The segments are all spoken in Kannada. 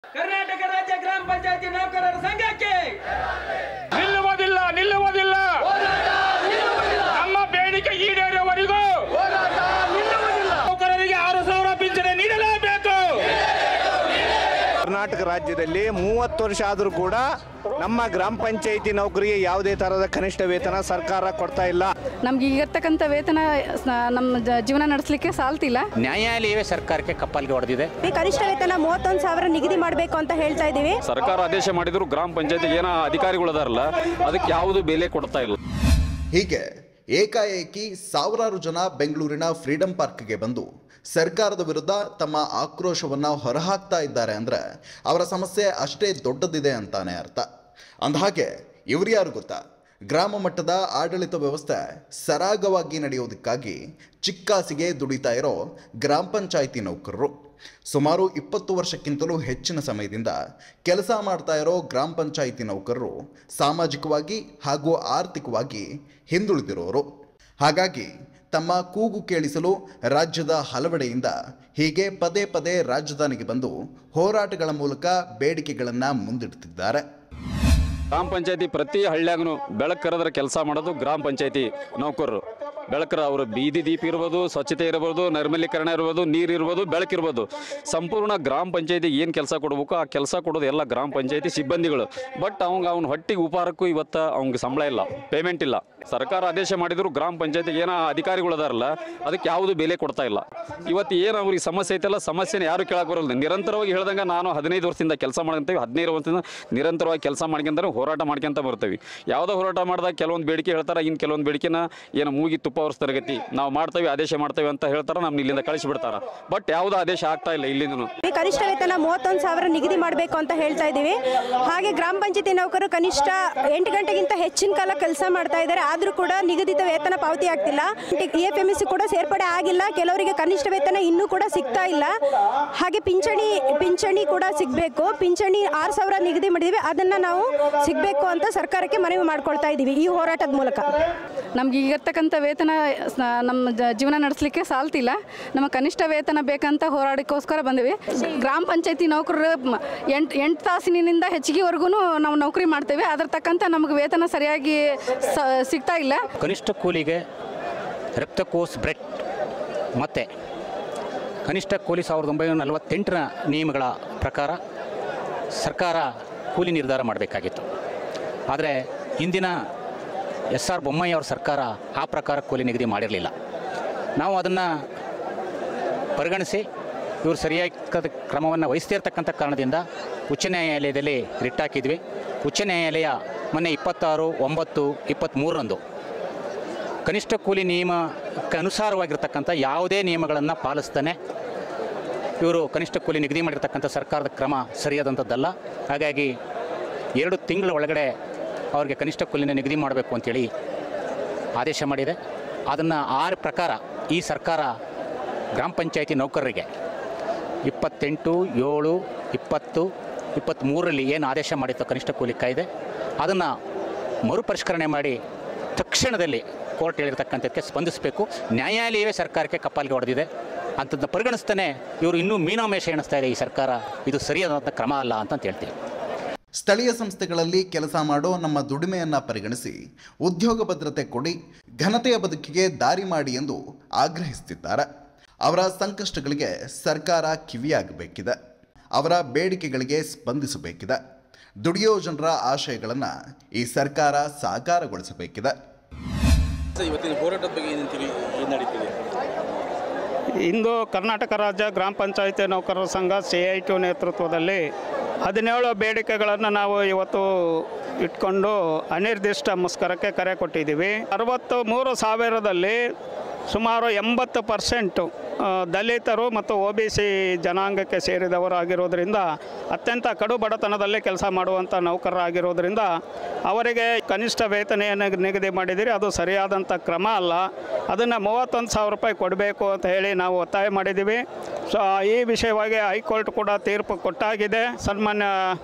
ಕರ್ನಾಟಕ ರಾಜ್ಯ ಗ್ರಾಮ ಪಂಚಾಯತಿ ನೌಕರರ ಸಂಘಕ್ಕೆ ನಿಲ್ಲುವುದಿಲ್ಲ ನಿಲ್ಲುವುದಿಲ್ಲ ನಮ್ಮ ಬೇಡಿಕೆ ಈಡೇರುವವರೆಗೂ ನೌಕರರಿಗೆ ಆರು ಸಾವಿರ ಪಿಂಚಣಿ ನೀಡಲೇಬೇಕು ಕರ್ನಾಟಕ ರಾಜ್ಯದಲ್ಲಿ ಮೂವತ್ತು ವರ್ಷ ಆದರೂ ಕೂಡ ನಮ್ಮ ಗ್ರಾಮ ಪಂಚಾಯಿತಿ ನೌಕರಿಗೆ ಯಾವುದೇ ಥರದ ಕನಿಷ್ಠ ವೇತನ ಸರ್ಕಾರ ಕೊಡ್ತಾ ಇಲ್ಲ ನಮ್ಗೆ ಈಗ ಇರ್ತಕ್ಕಂಥ ವೇತನ ಸ- ನಮ್ಮ ಜ- ಜೀವನ ನಡೆಸಲಿಕ್ಕೆ ಸಾಲ್ತಿಲ್ಲ ನ್ಯಾಯಾಲಯವೇ ಸರ್ಕಾರಕ್ಕೆ ಕಪ್ಪಲ್ಗೆ ಹೊಡೆದಿದೆ ಈ ಕನಿಷ್ಠ ವೇತನ ಮೂವತ್ತೊಂದು ಸಾವಿರ ನಿಗದಿ ಮಾಡಬೇಕು ಅಂತ ಹೇಳ್ತಾ ಇದ್ದೀವಿ ಸರ್ಕಾರ ಆದೇಶ ಮಾಡಿದ್ರು ಗ್ರಾಮ ಪಂಚಾಯತಿಗೆ ಏನೋ ಅಧಿಕಾರಿಗಳು ಅದಾರಲ್ಲ ಅದಕ್ಕೆ ಯಾವುದು ಬೆಲೆ ಕೊಡ್ತಾ ಇಲ್ಲ ಹೀಗೆ ಏಕಾಏಕಿ ಸಾವಿರಾರು ಜನ ಬೆಂಗಳೂರಿನ ಫ್ರೀಡಂ ಪಾರ್ಕ್ಗೆ ಬಂದು ಸರ್ಕಾರದ ವಿರುದ್ಧ ತಮ್ಮ ಆಕ್ರೋಶವನ್ನು ಹೊರಹಾಕ್ತಾ ಇದ್ದಾರೆ ಅಂದರೆ ಅವರ ಸಮಸ್ಯೆ ಅಷ್ಟೇ ದೊಡ್ಡದಿದೆ ಅಂತಾನೆ ಅರ್ಥ ಅಂದಹಾಗೆ ಇವ್ರು ಯಾರು ಗೊತ್ತಾ ಗ್ರಾಮ ಮಟ್ಟದ ಆಡಳಿತ ವ್ಯವಸ್ಥೆ ಸರಾಗವಾಗಿ ನಡೆಯೋದಕ್ಕಾಗಿ ಚಿಕ್ಕಾಸಿಗೆ ದುಡಿತಾ ಇರೋ ಗ್ರಾಮ ಪಂಚಾಯಿತಿ ನೌಕರರು ಸುಮಾರು ಇಪ್ಪತ್ತು ವರ್ಷಕ್ಕಿಂತಲೂ ಹೆಚ್ಚಿನ ಸಮಯದಿಂದ ಕೆಲಸ ಮಾಡ್ತಾ ಇರೋ ಗ್ರಾಮ ಪಂಚಾಯಿತಿ ನೌಕರರು ಸಾಮಾಜಿಕವಾಗಿ ಹಾಗೂ ಆರ್ಥಿಕವಾಗಿ ಹಿಂದುಳಿದಿರೋರು ಹಾಗಾಗಿ ತಮ್ಮ ಕೂಗು ಕೇಳಿಸಲು ರಾಜ್ಯದ ಹಲವೆಡೆಯಿಂದ ಹೀಗೆ ಪದೇ ಪದೇ ರಾಜಧಾನಿಗೆ ಬಂದು ಹೋರಾಟಗಳ ಮೂಲಕ ಬೇಡಿಕೆಗಳನ್ನು ಮುಂದಿಡ್ತಿದ್ದಾರೆ ಗ್ರಾಮ ಪಂಚಾಯತಿ ಪ್ರತಿ ಹಳ್ಳಿಯಾಗೂ ಬೆಳಕು ಕರೆದ್ರೆ ಕೆಲಸ ಮಾಡೋದು ಗ್ರಾಮ ಪಂಚಾಯತಿ ನೌಕರರು ಬೆಳಕರ ಅವರು ಬೀದಿ ದೀಪ ಇರ್ಬೋದು ಸ್ವಚ್ಛತೆ ಇರ್ಬೋದು ನೈರ್ಮಲ್ಯೀಕರಣ ಇರ್ಬೋದು ನೀರು ಇರ್ಬೋದು ಬೆಳಕಿರ್ಬೋದು ಸಂಪೂರ್ಣ ಗ್ರಾಮ ಪಂಚಾಯತಿಗೆ ಏನು ಕೆಲಸ ಕೊಡಬೇಕು ಆ ಕೆಲಸ ಕೊಡೋದು ಎಲ್ಲ ಗ್ರಾಮ ಪಂಚಾಯತಿ ಸಿಬ್ಬಂದಿಗಳು ಬಟ್ ಅವಂಗ ಅವ್ನ ಹೊಟ್ಟಿಗೆ ಉಪಹಾರಕ್ಕೂ ಇವತ್ತು ಅವ್ನಿಗೆ ಸಂಬಳ ಇಲ್ಲ ಪೇಮೆಂಟ್ ಇಲ್ಲ ಸರ್ಕಾರ ಆದೇಶ ಮಾಡಿದ್ರು ಗ್ರಾಮ ಪಂಚಾಯತಿಗೆ ಏನೋ ಅಧಿಕಾರಿಗಳು ಅದಾರಲ್ಲ ಅದಕ್ಕೆ ಯಾವುದು ಬೆಲೆ ಕೊಡ್ತಾ ಇಲ್ಲ ಇವತ್ತು ಏನು ಅವ್ರಿಗೆ ಸಮಸ್ಯೆ ಐತಲ್ಲ ಸಮಸ್ಯೆನ ಯಾರು ಕೇಳಕ್ಕೆ ಬರೋಲ್ಲ ನಿರಂತರವಾಗಿ ಹೇಳ್ದಂಗೆ ನಾನು ಹದಿನೈದು ವರ್ಷದಿಂದ ಕೆಲಸ ಮಾಡ್ಕೊಂತೀವಿ ಹದಿನೈದು ವರ್ಷದಿಂದ ನಿರಂತರವಾಗಿ ಕೆಲಸ ಮಾಡ್ಕೊಂತಾರೆ ಹೋರಾಟ ಮಾಡ್ಕೊಂತ ಬರ್ತೀವಿ ಯಾವುದೋ ಹೋರಾಟ ಮಾಡಿದಾಗ ಕೆಲವೊಂದು ಬೇಡಿಕೆ ಹೇಳ್ತಾರೆ ಇನ್ನು ಕೆಲವೊಂದು ಬೇಡಿಕೆನ ಏನು ಮೂಗಿ ತುಪ್ಪ ವರ್ಷ ತರಗತಿ ನಾವು ಮಾಡ್ತೇವೆ ಆದೇಶ ಮಾಡ್ತೇವೆ ಅಂತ ಹೇಳ್ತಾರೆ ನಮ್ನ ಇಲ್ಲಿಂದ ಕಳಿಸಿಬಿಡ್ತಾರೆ ಬಟ್ ಯಾವುದೋ ಆದೇಶ ಆಗ್ತಾ ಇಲ್ಲ ಇಲ್ಲಿಂದನು ಈ ಕನಿಷ್ಠ ವೇತನ ಮೂವತ್ತೊಂದು ಸಾವಿರ ನಿಗದಿ ಮಾಡಬೇಕು ಅಂತ ಹೇಳ್ತಾ ಇದ್ದೀವಿ ಹಾಗೆ ಗ್ರಾಮ ಪಂಚಾಯತಿ ನೌಕರರು ಕನಿಷ್ಠ ಎಂಟು ಗಂಟೆಗಿಂತ ಹೆಚ್ಚಿನ ಕಾಲ ಕೆಲಸ ಮಾಡ್ತಾ ಇದ್ದಾರೆ ಆದರೂ ಕೂಡ ನಿಗದಿತ ವೇತನ ಪಾವತಿ ಆಗ್ತಿಲ್ಲ ಇ ಎಫ್ ಎಮ್ ಎಸ್ ಕೂಡ ಸೇರ್ಪಡೆ ಆಗಿಲ್ಲ ಕೆಲವರಿಗೆ ಕನಿಷ್ಠ ವೇತನ ಇನ್ನೂ ಕೂಡ ಸಿಗ್ತಾ ಇಲ್ಲ ಹಾಗೆ ಪಿಂಚಣಿ ಪಿಂಚಣಿ ಕೂಡ ಸಿಗಬೇಕು ಪಿಂಚಣಿ ಆರು ಸಾವಿರ ನಿಗದಿ ಮಾಡಿದ್ದೀವಿ ಅದನ್ನು ನಾವು ಸಿಗಬೇಕು ಅಂತ ಸರ್ಕಾರಕ್ಕೆ ಮನವಿ ಮಾಡ್ಕೊಳ್ತಾ ಇದ್ದೀವಿ ಈ ಹೋರಾಟದ ಮೂಲಕ ನಮ್ಗೆ ಈಗ ಇರ್ತಕ್ಕಂಥ ವೇತನ ಸ- ನಮ್ಮ ಜ- ಜೀವನ ನಡೆಸಲಿಕ್ಕೆ ಸಾಲ್ತಿಲ್ಲ ನಮ್ಮ ಕನಿಷ್ಠ ವೇತನ ಬೇಕಂತ ಹೋರಾಡಕ್ಕೋಸ್ಕರ ಬಂದಿವಿ ಗ್ರಾಮ ಪಂಚಾಯತಿ ನೌಕರರು ಎಂಟು ಎಂಟು ತಾಸಿನಿಂದ ಹೆಚ್ಚಿಗೆವರೆಗೂ ನಾವು ನೌಕರಿ ಮಾಡ್ತೇವೆ ಅದ್ರ ತಕ್ಕಂಥ ನಮಗೆ ವೇತನ ಸರಿಯಾಗಿ ಸ- ಸಿಗ್ತಾ ಇಲ್ಲ ಕನಿಷ್ಠ ಕೂಲಿಗೆ ರಕ್ತಕೋಸ್ ಬ್ರೆಡ್ ಮತ್ತು ಕನಿಷ್ಠ ಕೂಲಿ ಸಾವಿರದ ಒಂಬೈನೂರ ನಲವತ್ತೆಂಟರ ನಿಯಮಗಳ ಪ್ರಕಾರ ಸರ್ಕಾರ ಕೂಲಿ ನಿರ್ಧಾರ ಮಾಡಬೇಕಾಗಿತ್ತು ಆದರೆ ಇಂದಿನ ಎಸ್ ಆರ್ ಬೊಮ್ಮಾಯಿ ಅವ್ರ ಸರ್ಕಾರ ಆ ಪ್ರಕಾರ ಕೂಲಿ ನಿಗದಿ ಮಾಡಿರಲಿಲ್ಲ ನಾವು ಅದನ್ನು ಪರಿಗಣಿಸಿ ಇವರು ಸರಿಯಾದ ಕ್ರಮವನ್ನು ವಹಿಸದೇ ಇರತಕ್ಕಂಥ ಕಾರಣದಿಂದ ಉಚ್ಚ ನ್ಯಾಯಾಲಯದಲ್ಲಿ ರಿಟ್ ಹಾಕಿದ್ವಿ ಉಚ್ಚ ನ್ಯಾಯಾಲಯ ಮೊನ್ನೆ ಇಪ್ಪತ್ತಾರು ಒಂಬತ್ತು ಇಪ್ಪತ್ತ್ಮೂರರಂದು ಕನಿಷ್ಠ ಕೂಲಿ ನಿಯಮಕ್ಕೆ ಅನುಸಾರವಾಗಿರ್ತಕ್ಕಂಥ ಯಾವುದೇ ನಿಯಮಗಳನ್ನು ಪಾಲಿಸ್ತಾನೆ ಇವರು ಕನಿಷ್ಠ ಕೂಲಿ ನಿಗದಿ ಮಾಡಿರ್ತಕ್ಕಂಥ ಸರ್ಕಾರದ ಕ್ರಮ ಸರಿಯಾದಂಥದ್ದಲ್ಲ ಹಾಗಾಗಿ ಎರಡು ತಿಂಗಳ ಒಳಗಡೆ ಅವರಿಗೆ ಕನಿಷ್ಠ ಕೂಲಿನ ನಿಗದಿ ಮಾಡಬೇಕು ಅಂತೇಳಿ ಆದೇಶ ಮಾಡಿದೆ ಅದನ್ನು ಆ ಪ್ರಕಾರ ಈ ಸರ್ಕಾರ ಗ್ರಾಮ ಪಂಚಾಯತಿ ನೌಕರರಿಗೆ ಇಪ್ಪತ್ತೆಂಟು ಏಳು ಇಪ್ಪತ್ತು ಇಪ್ಪತ್ತ್ಮೂರರಲ್ಲಿ ಏನು ಆದೇಶ ಮಾಡಿತ್ತು ಕನಿಷ್ಠ ಕೂಲಿ ಕಾಯ್ದೆ ಅದನ್ನು ಮರುಪರಿಷ್ಕರಣೆ ಮಾಡಿ ತಕ್ಷಣದಲ್ಲಿ ಕೋರ್ಟ್ ಹೇಳಿರ್ತಕ್ಕಂಥದ್ದಕ್ಕೆ ಸ್ಪಂದಿಸಬೇಕು ನ್ಯಾಯಾಲಯವೇ ಸರ್ಕಾರಕ್ಕೆ ಕಪಾಲಿಗೆ ಹೊಡೆದಿದೆ ಅಂಥದ್ದನ್ನ ಪರಿಗಣಿಸ್ತಾನೆ ಇವರು ಇನ್ನೂ ಮೀನಾಮೇಷ ಎಣಿಸ್ತಾ ಇದೆ ಈ ಸರ್ಕಾರ ಇದು ಸರಿಯಾದಂಥ ಕ್ರಮ ಅಲ್ಲ ಅಂತ ಹೇಳ್ತೀವಿ ಸ್ಥಳೀಯ ಸಂಸ್ಥೆಗಳಲ್ಲಿ ಕೆಲಸ ಮಾಡೋ ನಮ್ಮ ದುಡಿಮೆಯನ್ನ ಪರಿಗಣಿಸಿ ಉದ್ಯೋಗ ಭದ್ರತೆ ಕೊಡಿ ಘನತೆಯ ಬದುಕಿಗೆ ದಾರಿ ಮಾಡಿ ಎಂದು ಆಗ್ರಹಿಸುತ್ತಿದ್ದಾರೆ ಅವರ ಸಂಕಷ್ಟಗಳಿಗೆ ಸರ್ಕಾರ ಕಿವಿಯಾಗಬೇಕಿದೆ ಅವರ ಬೇಡಿಕೆಗಳಿಗೆ ಸ್ಪಂದಿಸಬೇಕಿದೆ ದುಡಿಯೋ ಜನರ ಆಶಯಗಳನ್ನು ಈ ಸರ್ಕಾರ ಸಾಕಾರಗೊಳಿಸಬೇಕಿದೆ ಇವತ್ತಿನ ಹೋರಾಟದ ಬಗ್ಗೆ ಏನಂತೀವಿ ಏನು ನಡೀತಿದೆ ಇಂದು ಕರ್ನಾಟಕ ರಾಜ್ಯ ಗ್ರಾಮ ಪಂಚಾಯಿತಿ ನೌಕರರ ಸಂಘ ಸಿ ಐ ಟಿ ನೇತೃತ್ವದಲ್ಲಿ ಹದಿನೇಳು ಬೇಡಿಕೆಗಳನ್ನು ನಾವು ಇವತ್ತು ಇಟ್ಕೊಂಡು ಅನಿರ್ದಿಷ್ಟ ಮುಸ್ಕರಕ್ಕೆ ಕರೆ ಕೊಟ್ಟಿದ್ದೀವಿ ಅರವತ್ತು ಮೂರು ಸಾವಿರದಲ್ಲಿ ಸುಮಾರು ಎಂಬತ್ತು ಪರ್ಸೆಂಟು ದಲಿತರು ಮತ್ತು ಒ ಬಿ ಸಿ ಜನಾಂಗಕ್ಕೆ ಸೇರಿದವರಾಗಿರೋದ್ರಿಂದ ಅತ್ಯಂತ ಕಡು ಬಡತನದಲ್ಲೇ ಕೆಲಸ ಮಾಡುವಂಥ ನೌಕರರಾಗಿರೋದ್ರಿಂದ ಅವರಿಗೆ ಕನಿಷ್ಠ ವೇತನೆಯನ್ನು ನಿಗದಿ ಮಾಡಿದ್ದೀರಿ ಅದು ಸರಿಯಾದಂಥ ಕ್ರಮ ಅಲ್ಲ ಅದನ್ನು ಮೂವತ್ತೊಂದು ಸಾವಿರ ರೂಪಾಯಿ ಕೊಡಬೇಕು ಅಂತ ಹೇಳಿ ನಾವು ಒತ್ತಾಯ ಮಾಡಿದ್ದೀವಿ ಸೊ ಈ ವಿಷಯವಾಗಿ ಹೈಕೋರ್ಟ್ ಕೂಡ ತೀರ್ಪು ಕೊಟ್ಟಾಗಿದೆ ಸನ್ಮಾನ್ಯ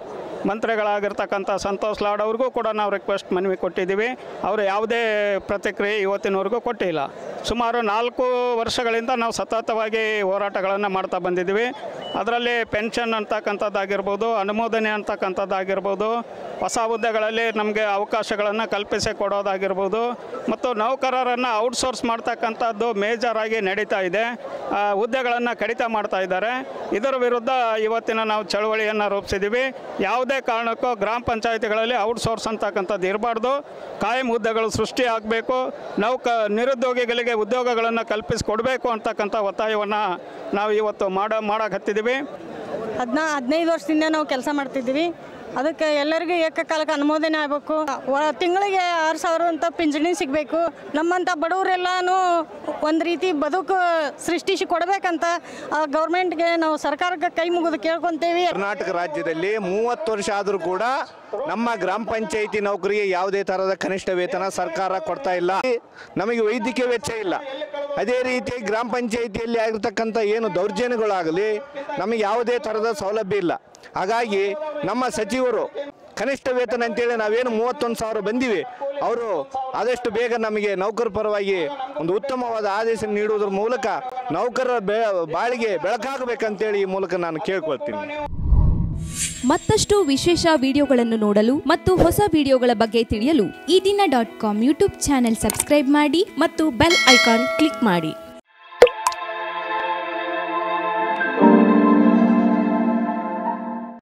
ಮಂತ್ರಿಗಳಾಗಿರ್ತಕ್ಕಂಥ ಸಂತೋಷ್ ಲಾಡ್ ಅವ್ರಿಗೂ ಕೂಡ ನಾವು ರಿಕ್ವೆಸ್ಟ್ ಮನವಿ ಕೊಟ್ಟಿದ್ದೀವಿ ಅವರು ಯಾವುದೇ ಪ್ರತಿಕ್ರಿಯೆ ಇವತ್ತಿನವರೆಗೂ ಕೊಟ್ಟಿಲ್ಲ ಸುಮಾರು ನಾಲ್ಕು ವರ್ಷಗಳಿಂದ ನಾವು ಸತತವಾಗಿ ಹೋರಾಟಗಳನ್ನು ಮಾಡ್ತಾ ಬಂದಿದ್ದೀವಿ ಅದರಲ್ಲಿ ಪೆನ್ಷನ್ ಅಂತಕ್ಕಂಥದ್ದಾಗಿರ್ಬೋದು ಅನುಮೋದನೆ ಅಂತಕ್ಕಂಥದ್ದಾಗಿರ್ಬೋದು ಹೊಸ ಹುದ್ದೆಗಳಲ್ಲಿ ನಮಗೆ ಅವಕಾಶಗಳನ್ನು ಕಲ್ಪಿಸಿ ಕೊಡೋದಾಗಿರ್ಬೋದು ಮತ್ತು ನೌಕರರನ್ನು ಔಟ್ಸೋರ್ಸ್ ಮಾಡ್ತಕ್ಕಂಥದ್ದು ಮೇಜರ್ ಆಗಿ ನಡೀತಾ ಇದೆ ಆ, ಹುದ್ದೆಗಳನ್ನು ಕಡಿತ ಮಾಡ್ತಾ ಇದ್ದಾರೆ ಇದರ ವಿರುದ್ಧ ಇವತ್ತಿನ ನಾವು ಚಳವಳಿಯನ್ನು ರೂಪಿಸಿದ್ದೀವಿ ಯಾವುದೇ ಕಾರಣಕ್ಕೂ ಗ್ರಾಮ ಪಂಚಾಯತಿಗಳಲ್ಲಿ ಔಟ್ಸೋರ್ಸ್ ಅಂತಕ್ಕಂಥದ್ದು ಇರಬಾರ್ದು ಕಾಯಂ ಹುದ್ದೆಗಳು ಸೃಷ್ಟಿ ಆಗಬೇಕು ನೌಕ ನಿರುದ್ಯೋಗಿಗಳಿಗೆ ಉದ್ಯೋಗಗಳನ್ನು ಕಲ್ಪಿಸಿಕೊಡಬೇಕು ಅಂತಕ್ಕಂಥ ಒತ್ತಾಯವನ್ನು ನಾವು ಇವತ್ತು ಮಾಡ ಮಾಡಕತ್ತಿದ್ದೀವಿ ಹದಿನಾ ಹದಿನೈದು ವರ್ಷದಿಂದ ನಾವು ಕೆಲಸ ಮಾಡ್ತಿದ್ದೀವಿ ಅದಕ್ಕೆ ಎಲ್ಲರಿಗೂ ಏಕಕಾಲಕ್ಕೆ ಅನುಮೋದನೆ ಆಗಬೇಕು ತಿಂಗಳಿಗೆ ಆರು ಸಾವಿರ ಅಂತ ಪಿಂಚಣಿ ಸಿಗಬೇಕು ನಮ್ಮಂಥ ಬಡವರೆಲ್ಲನೂ ಒಂದು ರೀತಿ ಬದುಕು ಸೃಷ್ಟಿಸಿ ಕೊಡಬೇಕಂತ ಗೌರ್ಮೆಂಟ್ಗೆ ನಾವು ಸರ್ಕಾರಕ್ಕೆ ಕೈ ಮುಗಿದು ಕೇಳ್ಕೊತೇವಿ ಕರ್ನಾಟಕ ರಾಜ್ಯದಲ್ಲಿ ಮೂವತ್ತು ವರ್ಷ ಆದರೂ ಕೂಡ ನಮ್ಮ ಗ್ರಾಮ ಪಂಚಾಯಿತಿ ನೌಕರಿಗೆ ಯಾವುದೇ ಥರದ ಕನಿಷ್ಠ ವೇತನ ಸರ್ಕಾರ ಕೊಡ್ತಾ ಇಲ್ಲ ನಮಗೆ ವೈದ್ಯಕೀಯ ವೆಚ್ಚ ಇಲ್ಲ ಅದೇ ರೀತಿ ಗ್ರಾಮ ಪಂಚಾಯಿತಿಯಲ್ಲಿ ಆಗಿರ್ತಕ್ಕಂಥ ಏನು ದೌರ್ಜನ್ಯಗಳಾಗಲಿ ನಮಗೆ ಯಾವುದೇ ಥರದ ಸೌಲಭ್ಯ ಇಲ್ಲ ಹಾಗಾಗಿ ನಮ್ಮ ಸಚಿವರು ಕನಿಷ್ಠ ವೇತನ ಅಂತೇಳಿ ನಾವೇನು ಮೂವತ್ತೊಂದು ಸಾವಿರ ಬಂದಿವಿ ಅವರು ಆದಷ್ಟು ಬೇಗ ನಮಗೆ ನೌಕರ ಪರವಾಗಿ ಒಂದು ಉತ್ತಮವಾದ ಆದೇಶ ನೀಡುವುದರ ಮೂಲಕ ನೌಕರರ ಬೆ ಬಾಳಿಗೆ ಬೆಳಕಾಗಬೇಕಂತೇಳಿ ಈ ಮೂಲಕ ನಾನು ಕೇಳ್ಕೊಳ್ತೀನಿ ಮತ್ತಷ್ಟು ವಿಶೇಷ ವಿಡಿಯೋಗಳನ್ನು ನೋಡಲು ಮತ್ತು ಹೊಸ ವಿಡಿಯೋಗಳ ಬಗ್ಗೆ ತಿಳಿಯಲು Ee Dina dot com YouTube channel subscribe ಮಾಡಿ ಮತ್ತು ಬೆಲ್ ಐಕಾನ್ ಕ್ಲಿಕ್ ಮಾಡಿ